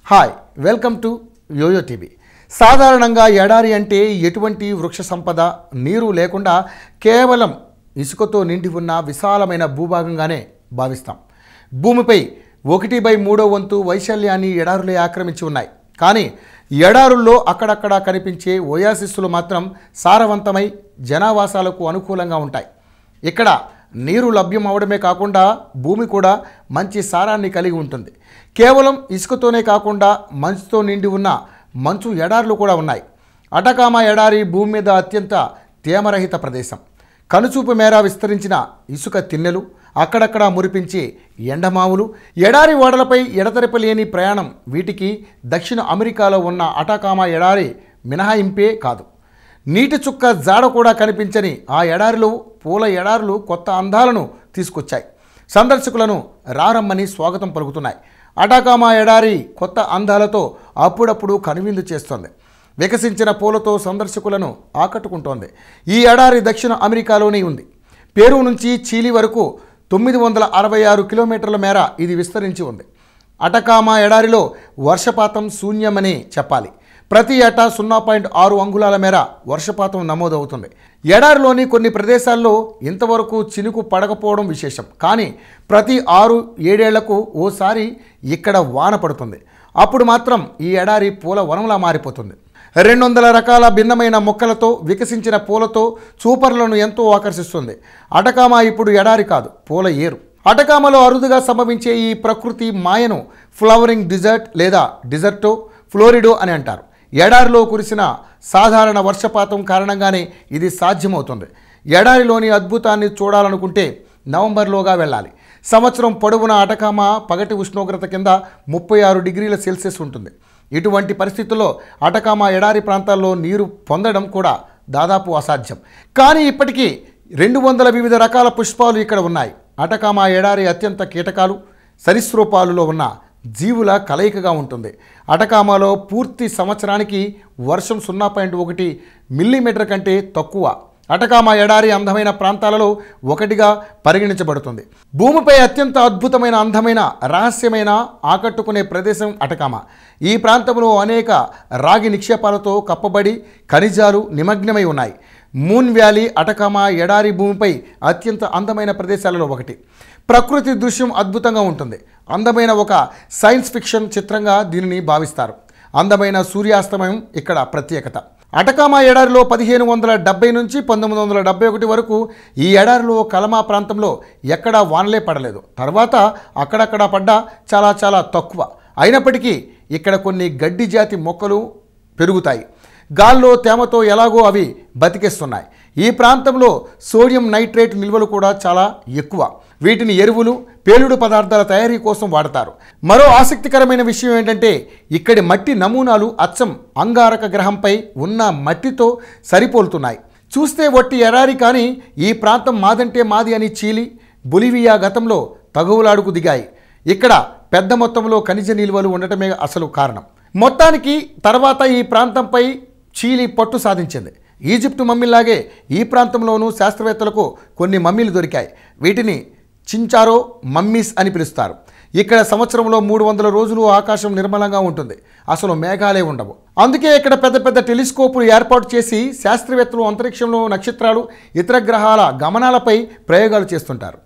hi welcome to YoYo TV సాధారణంగా ఎడారి అంటే ఎటువంటి వృక్ష సంపద నీరు లేకుండా కేవలం ఇసుకతో నిండి ఉన్న విశాలమైన భూభాగంగానే భావిస్తాం భూమిపై ఒకటి బై మూడో వంతు వైశాల్యాన్ని ఎడారులే ఆక్రమించి ఉన్నాయి కానీ ఎడారుల్లో అక్కడక్కడ కనిపించే ఓయాసిస్సులు మాత్రం సారవంతమై జనావాసాలకు అనుకూలంగా ఉంటాయి ఇక్కడ నీరు లభ్యం అవడమే కాకుండా భూమి కూడా మంచి సారాన్ని కలిగి ఉంటుంది కేవలం ఇసుకతోనే కాకుండా మంచుతో నిండి ఉన్న మంచు ఎడార్లు కూడా ఉన్నాయి అటకామా ఎడారి భూమి మీద అత్యంత తేమరహిత ప్రదేశం కనుచూపు మేర విస్తరించిన ఇసుక తిన్నెలు అక్కడక్కడ మురిపించి ఎండమావులు ఎడారి ఓడలపై ఎడతెరప లేని ప్రయాణం వీటికి దక్షిణ అమెరికాలో ఉన్న అటాకామా ఎడారి మినహాయింపే కాదు నీటి చుక్క జాడ కూడా కనిపించని ఆ ఎడారిలో పూల ఎడారులు కొత్త అందాలను తీసుకొచ్చాయి సందర్శకులను రారమ్మని స్వాగతం పలుకుతున్నాయి అటాకామా ఎడారి కొత్త అందాలతో అప్పుడప్పుడు కనువిందు చేస్తోంది వికసించిన పూలతో సందర్శకులను ఆకట్టుకుంటోంది ఈ ఎడారి దక్షిణ అమెరికాలోనే ఉంది పేరు నుంచి చీలి వరకు తొమ్మిది వందల అరవై ఆరు కిలోమీటర్ల మేర ఇది విస్తరించి ఉంది అటకామా ఎడారిలో వర్షపాతం శూన్యమని చెప్పాలి ప్రతి ఏటా సున్నా పాయింట్ ఆరు అంగుళాల మేర వర్షపాతం నమోదవుతుంది ఎడారిలోని కొన్ని ప్రదేశాల్లో ఇంతవరకు చినుకు పడకపోవడం విశేషం కానీ ప్రతి ఆరు ఏడేళ్లకు ఓసారి ఇక్కడ వాన పడుతుంది అప్పుడు మాత్రం ఈ ఎడారి పూల వనంలా మారిపోతుంది రెండు వందల రకాల భిన్నమైన మొక్కలతో వికసించిన పూలతో చూపర్లను ఎంతో ఆకర్షిస్తుంది అటకామా ఇప్పుడు ఎడారి కాదు పూల ఏరు అటకామలో అరుదుగా సంభవించే ఈ ప్రకృతి మాయను ఫ్లవరింగ్ డిజర్ట్ లేదా డిజర్టో ఫ్లోరిడో అని అంటారు ఎడారిలో కురిసిన సాధారణ వర్షపాతం కారణంగానే ఇది సాధ్యమవుతుంది ఎడారిలోని అద్భుతాన్ని చూడాలనుకుంటే నవంబర్లోగా వెళ్ళాలి సంవత్సరం పొడవున అటకామా పగటి ఉష్ణోగ్రత కింద ముప్పై ఆరు డిగ్రీల సెల్సియస్ ఉంటుంది ఇటువంటి పరిస్థితుల్లో అటకామా ఎడారి ప్రాంతాల్లో నీరు పొందడం కూడా దాదాపు అసాధ్యం కానీ ఇప్పటికీ రెండు వందల వివిధ రకాల పుష్పాలు ఇక్కడ ఉన్నాయి అటకామా ఎడారి అత్యంత కీటకాలు సరీసృపాలులో ఉన్న జీవుల కలయికగా ఉంటుంది అటకామాలో పూర్తి సంవత్సరానికి వర్షం సున్నా పాయింట్ ఒకటి మిల్లీమీటర్ కంటే తక్కువ అటకామా ఎడారి అందమైన ప్రాంతాలలో ఒకటిగా పరిగణించబడుతుంది భూమిపై అత్యంత అద్భుతమైన అందమైన రహస్యమైన ఆకట్టుకునే ప్రదేశం అటకామా ఈ ప్రాంతంలో అనేక రాగి నిక్షేపాలతో కప్పబడి ఖనిజాలు నిమగ్నమై ఉన్నాయి మూన్ వ్యాలీ అటకామా ఎడారి భూమిపై అత్యంత అందమైన ప్రదేశాలలో ఒకటి ప్రకృతి దృశ్యం అద్భుతంగా ఉంటుంది అందమైన ఒక సైన్స్ ఫిక్షన్ చిత్రంగా దీనిని భావిస్తారు అందమైన సూర్యాస్తమయం ఇక్కడ ప్రత్యేకత అటకామా ఎడారిలో పదిహేను వందల డెబ్బై నుంచి పంతొమ్మిది వందల డెబ్బై ఒకటి వరకు ఈ ఎడారిలో కలమా ప్రాంతంలో ఎక్కడా వానలే పడలేదు తర్వాత అక్కడక్కడ పడ్డా చాలా చాలా తక్కువ అయినప్పటికీ ఇక్కడ కొన్ని గడ్డి జాతి మొక్కలు పెరుగుతాయి గాల్లో తేమతో ఎలాగో అవి బతికేస్తున్నాయి ఈ ప్రాంతంలో సోడియం నైట్రేట్ నిల్వలు కూడా చాలా ఎక్కువ వీటిని ఎరువులు పేలుడు పదార్థాల తయారీ కోసం వాడతారు మరో ఆసక్తికరమైన విషయం ఏంటంటే ఇక్కడి మట్టి నమూనాలు అచ్చం అంగారక గ్రహంపై ఉన్న మట్టితో సరిపోలుతున్నాయి చూస్తే వట్టి ఎరారి కానీ ఈ ప్రాంతం మాదంటే మాది అని చీలి బొలివియా గతంలో తగువులాడుకు దిగాయి ఇక్కడ పెద్ద మొత్తంలో ఖనిజ నిల్వలు ఉండటమే అసలు కారణం మొత్తానికి తర్వాత ఈ ప్రాంతంపై చీలి పట్టు సాధించింది ఈజిప్టు మమ్మీలాగే ఈ ప్రాంతంలోనూ శాస్త్రవేత్తలకు కొన్ని మమ్మీలు దొరికాయి వీటిని చించారో మమ్మీస్ అని పిలుస్తారు ఇక్కడ సంవత్సరంలో మూడు వందల రోజులు ఆకాశం నిర్మలంగా ఉంటుంది అసలు మేఘాలే ఉండవు అందుకే ఇక్కడ పెద్ద పెద్ద టెలిస్కోపులు ఏర్పాటు చేసి శాస్త్రవేత్తలు అంతరిక్షంలో నక్షత్రాలు ఇతర గ్రహాల గమనాలపై ప్రయోగాలు చేస్తుంటారు